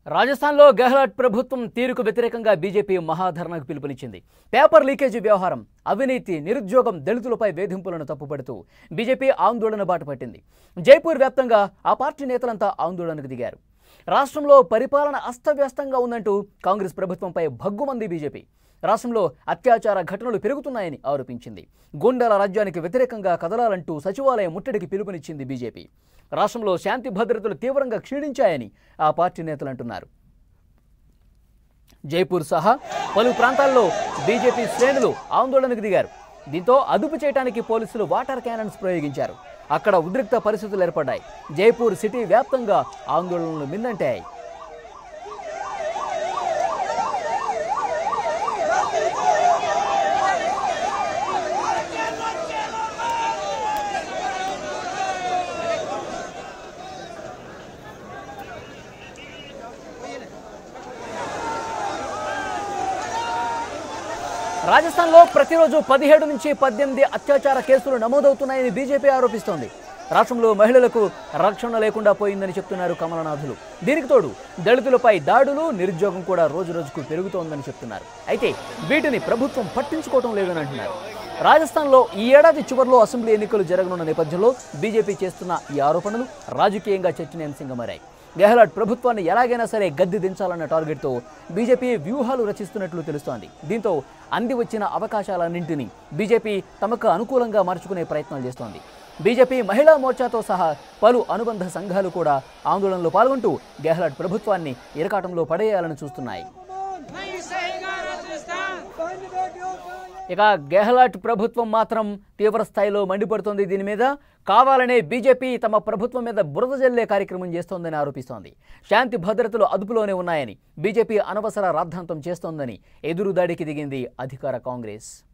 రాజస్థాన్లో గెహ్లాట్ ప్రభుత్వం తీరుకు వ్యతిరేకంగా బీజేపీ మహాధర్నాకు పిలుపునిచ్చింది పేపర్ లీకేజీ వ్యవహారం అవినీతి నిరుద్యోగం దళితులపై వేధింపులను తప్పుపడుతూ బీజేపీ ఆందోళన బాట పట్టింది జైపూర్ వ్యాప్తంగా ఆ పార్టీ నేతలంతా ఆందోళనకు దిగారు రాష్ట్రంలో పరిపాలన అస్తవ్యస్తంగా ఉందంటూ కాంగ్రెస్ ప్రభుత్వంపై భగ్గుమంది బీజేపీ రాష్ట్రంలో అత్యాచార ఘటనలు పెరుగుతున్నాయని ఆరోపించింది గుండాల రాజ్యానికి వ్యతిరేకంగా కదలాలంటూ సచివాలయం ముట్టడికి పిలుపునిచ్చింది బీజేపీ రాష్ట్రంలో శాంతి భద్రతలు తీవ్రంగా క్షీణించాయని ఆ పార్టీ నేతలు అంటున్నారు జైపూర్ సహా పలు ప్రాంతాల్లో బీజేపీ శ్రేణులు ఆందోళనకు దిగారు దీంతో అదుపు చేయడానికి పోలీసులు వాటర్ క్యానన్స్ ప్రయోగించారు అక్కడ ఉద్రిక్త పరిస్థితులు ఏర్పడ్డాయి జైపూర్ సిటీ వ్యాప్తంగా ఆందోళనలు మిన్నంటాయి రాజస్థాన్లో ప్రతిరోజు పదిహేడు నుంచి పద్దెనిమిది అత్యాచార కేసులు నమోదవుతున్నాయని బీజేపీ ఆరోపిస్తోంది రాష్ట్రంలో మహిళలకు రక్షణ లేకుండా పోయిందని చెప్తున్నారు కమలనాథులు దీనికి తోడు దళితులపై దాడులు నిరుద్యోగం కూడా రోజు రోజుకు పెరుగుతోందని చెప్తున్నారు అయితే వీటిని ప్రభుత్వం పట్టించుకోవడం లేదని అంటున్నారు రాజస్థాన్లో ఈ ఏడాది చివరిలో అసెంబ్లీ ఎన్నికలు జరగనున్న నేపథ్యంలో బీజేపీ చేస్తున్న ఈ ఆరోపణలు రాజకీయంగా చర్చనీయాంశంగా మారాయి గెహ్లాట్ ప్రభుత్వాన్ని ఎలాగైనా సరే గద్దె దించాలన్న టార్గెట్తో బీజేపీ వ్యూహాలు రచిస్తున్నట్లు తెలుస్తోంది దీంతో అంది వచ్చిన అవకాశాలన్నింటినీ బీజేపీ తమకు అనుకూలంగా మార్చుకునే ప్రయత్నాలు చేస్తోంది బీజేపీ మహిళా మోర్చాతో సహా పలు అనుబంధ సంఘాలు కూడా ఆందోళనలో పాల్గొంటూ గెహ్లాట్ ప్రభుత్వాన్ని ఇరకాటంలో పడేయాలని చూస్తున్నాయి नहीं सहेगा राजस्थान ఇక గెహ్లాట్ ప్రభుత్వం మాత్రం తీవ్ర స్థాయిలో మండిపడుతోంది దీని మీద కావాలనే బీజేపీ తమ ప్రభుత్వం మీద బురద జల్లే కార్యక్రమం చేస్తోందని ఆరోపిస్తోంది శాంతి భద్రతలు అదుపులోనే ఉన్నాయని బీజేపీ అనవసర రాద్ధాంతం చేస్తోందని ఎదురుదాడికి దిగింది అధికార కాంగ్రెస్